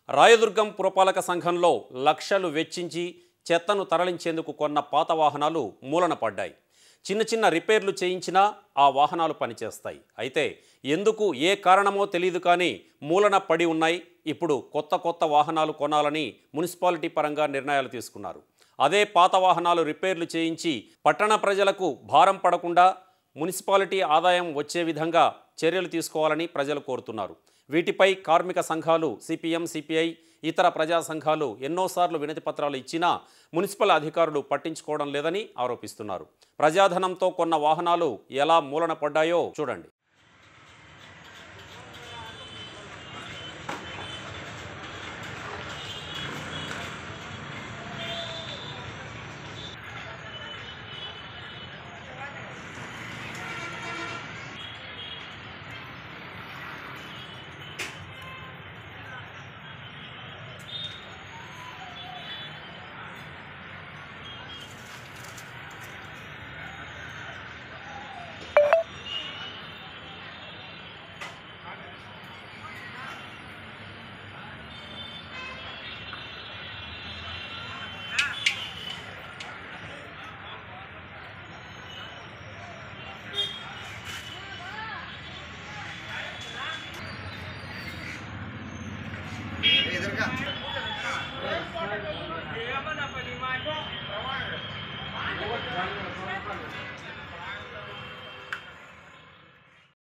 రాయదుర్గం పురపాలక సంఘంలో లక్షలు వెచ్చించి చెత్తను తరలించేందుకు కొన్న పాత వాహనాలు మూలన పడ్డాయి చిన్న చిన్న రిపేర్లు చేయించినా ఆ వాహనాలు పనిచేస్తాయి అయితే ఎందుకు ఏ కారణమో తెలియదు కానీ మూలన పడి ఉన్నాయి ఇప్పుడు కొత్త కొత్త వాహనాలు కొనాలని మున్సిపాలిటీ పరంగా నిర్ణయాలు తీసుకున్నారు అదే పాత వాహనాలు రిపేర్లు చేయించి పట్టణ ప్రజలకు భారం పడకుండా మున్సిపాలిటీ ఆదాయం వచ్చే విధంగా చర్యలు తీసుకోవాలని ప్రజలు కోరుతున్నారు వీటిపై కార్మిక సంఘాలు సిపిఎం సిపిఐ ఇతర ప్రజా సంఘాలు ఎన్నోసార్లు వినతి పత్రాలు ఇచ్చినా మున్సిపల్ అధికారులు పట్టించుకోవడం లేదని ఆరోపిస్తున్నారు ప్రజాధనంతో కొన్న వాహనాలు ఎలా మూలన పడ్డాయో చూడండి